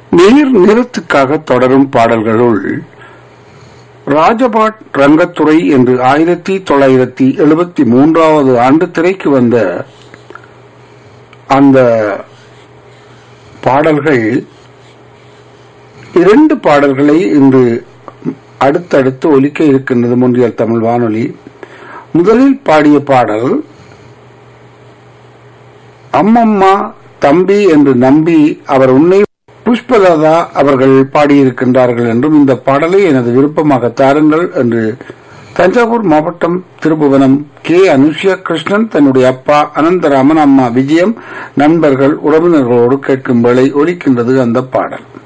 நீர் நிறத்துக்காக தொடரும் பாடல்களுள் ராஜபாட் ரங்கத்துறை என்று ஆயிரத்தி தொள்ளாயிரத்தி எழுபத்தி மூன்றாவது ஆண்டு திரைக்கு வந்த அந்த பாடல்கள் இரண்டு பாடல்களை இன்று அடுத்தடுத்து ஒலிக்க இருக்கின்றது முன்றியல் தமிழ் வானொலி முதலில் பாடிய பாடல் அம்மம்மா தம்பி என்று நம்பி அவர் உன்னை புஷ்பலதா அவர்கள் பாடியிருக்கின்றார்கள் என்றும் இந்த பாடலை எனது விருப்பமாக தாருங்கள் என்று தஞ்சாவூர் மாவட்டம் திருபுவனம் கே அனுஷ்யா கிருஷ்ணன் தன்னுடைய அப்பா அனந்தராமன் அம்மா விஜயம் நண்பர்கள் உறவினர்களோடு கேட்கும் வேளை ஒலிக்கின்றது அந்த பாடல்